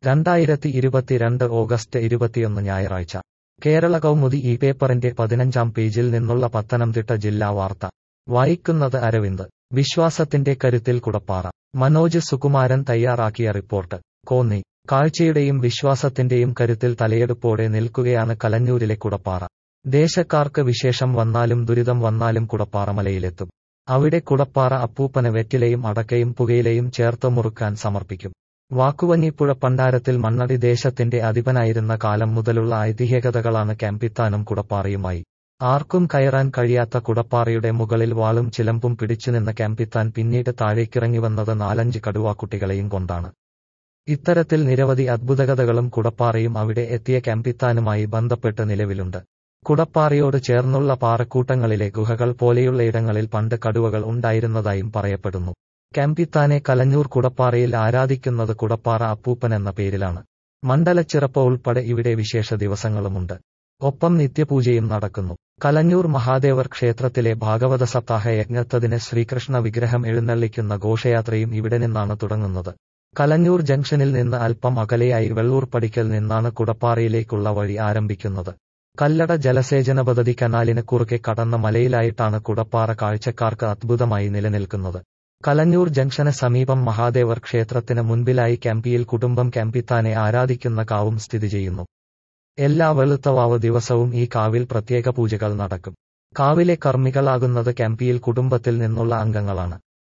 രണ്ടായിരത്തി ഇരുപത്തിരണ്ട് ഓഗസ്റ്റ് ഇരുപത്തിയൊന്ന് ഞായറാഴ്ച കേരള കൗമുദി ഈ പേപ്പറിന്റെ പതിനഞ്ചാം പേജിൽ നിന്നുള്ള പത്തനംതിട്ട ജില്ലാ വാർത്ത വായിക്കുന്നത് അരവിന്ദ് വിശ്വാസത്തിന്റെ കരുത്തിൽ കുടപ്പാറ മനോജ് സുകുമാരൻ തയ്യാറാക്കിയ റിപ്പോർട്ട് കോന്നി കാഴ്ചയുടെയും വിശ്വാസത്തിന്റെയും കരുത്തിൽ തലയെടുപ്പോടെ നിൽക്കുകയാണ് കലഞ്ഞൂരിലെ കുടപ്പാറ ദേശക്കാർക്ക് വിശേഷം വന്നാലും ദുരിതം വന്നാലും കുടപ്പാറ മലയിലെത്തും അവിടെ കുടപ്പാറ അപ്പൂപ്പന് വെറ്റിലയും അടക്കയും പുകയിലയും ചേർത്ത് മുറുക്കാൻ സമർപ്പിക്കും വാക്കുവഞ്ഞിപ്പുഴ പണ്ടാരത്തിൽ മണ്ണടി ദേശത്തിന്റെ അധിപനായിരുന്ന കാലം മുതലുള്ള ഐതിഹ്യകഥകളാണ് ക്യാമ്പിത്താനും കുടപ്പാറയുമായി ആർക്കും കയറാൻ കഴിയാത്ത കുടപ്പാറയുടെ മുകളിൽ വാളും ചിലമ്പും പിടിച്ചുനിന്ന ക്യാമ്പിത്താൻ പിന്നീട് താഴേക്കിറങ്ങി വന്നത് നാലഞ്ച് കടുവാക്കുട്ടികളെയും കൊണ്ടാണ് ഇത്തരത്തിൽ നിരവധി അദ്ഭുതകഥകളും കുടപ്പാറയും അവിടെ എത്തിയ ക്യാമ്പിത്താനുമായി ബന്ധപ്പെട്ട് നിലവിലുണ്ട് കുടപ്പാറയോട് ചേർന്നുള്ള പാറക്കൂട്ടങ്ങളിലെ ഗുഹകൾ പോലെയുള്ള ഇടങ്ങളിൽ പണ്ട് കടുവകൾ ഉണ്ടായിരുന്നതായും പറയപ്പെടുന്നു ക്യാമ്പിത്താനെ കലഞ്ഞൂർ കുടപ്പാറയിൽ ആരാധിക്കുന്നത് കുടപ്പാറ അപ്പൂപ്പൻ എന്ന പേരിലാണ് മണ്ഡലച്ചിറപ്പ ഉൾപ്പെടെ ഇവിടെ വിശേഷ ദിവസങ്ങളുമുണ്ട് ഒപ്പം നിത്യപൂജയും നടക്കുന്നു കലഞ്ഞൂർ മഹാദേവർ ക്ഷേത്രത്തിലെ ഭാഗവത സപ്താഹ യജ്ഞത്തതിന് ശ്രീകൃഷ്ണ വിഗ്രഹം എഴുന്നള്ളിക്കുന്ന ഘോഷയാത്രയും ഇവിടെ നിന്നാണ് തുടങ്ങുന്നത് കലഞ്ഞൂർ ജംഗ്ഷനിൽ നിന്ന് അല്പം അകലെയായി വെള്ളൂർ പടിക്കൽ നിന്നാണ് കുടപ്പാറയിലേക്കുള്ള വഴി ആരംഭിക്കുന്നത് കല്ലട ജലസേചന പദ്ധതി കനാലിന് കുറുകെ കടന്ന മലയിലായിട്ടാണ് കുടപ്പാറ കാഴ്ചക്കാർക്ക് അദ്ഭുതമായി നിലനിൽക്കുന്നത് കലഞ്ഞൂർ ജംഗ്ഷന് സമീപം മഹാദേവർ ക്ഷേത്രത്തിന് മുൻപിലായി ക്യാമ്പിയിൽ കുടുംബം ക്യാമ്പിത്താനെ ആരാധിക്കുന്ന കാവും സ്ഥിതി ചെയ്യുന്നു എല്ലാ വെളുത്തവാവ് ദിവസവും ഈ കാവിൽ പ്രത്യേക പൂജകൾ നടക്കും കാവിലെ കർമ്മികളാകുന്നത് ക്യാമ്പിയിൽ കുടുംബത്തിൽ നിന്നുള്ള അംഗങ്ങളാണ്